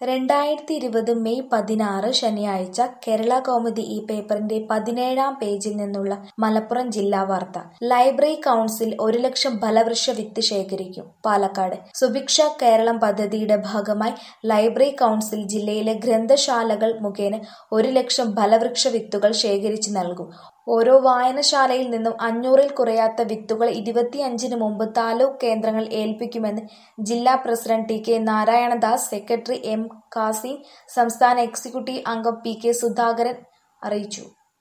രണ്ടായിരത്തി ഇരുപത് മെയ് പതിനാറ് ശനിയാഴ്ച കേരളകൗമുദി ഈ പേപ്പറിന്റെ പതിനേഴാം പേജിൽ നിന്നുള്ള മലപ്പുറം ജില്ലാ വാർത്ത ലൈബ്രറി കൗൺസിൽ ഒരു ലക്ഷം ഫലവൃക്ഷ വിത്ത് ശേഖരിക്കും പാലക്കാട് സുഭിക്ഷ കേരളം പദ്ധതിയുടെ ഭാഗമായി ലൈബ്രറി കൗൺസിൽ ജില്ലയിലെ ഗ്രന്ഥശാലകൾ മുഖേന ഒരു ലക്ഷം ഫലവൃക്ഷ വിത്തുകൾ ശേഖരിച്ചു നൽകും ഓരോ വായനശാലയിൽ നിന്നും അഞ്ഞൂറിൽ കുറയാത്ത വിത്തുകൾ ഇരുപത്തിയഞ്ചിന് മുമ്പ് താലൂക്ക് കേന്ദ്രങ്ങൾ ഏൽപ്പിക്കുമെന്ന് ജില്ലാ president T K Narayanadas secretary M Kasim സംസ്ഥാന എക്സിക്യൂട്ടീവ് അംഗം പി കെ സുധാകരൻ അറിയിച്ചു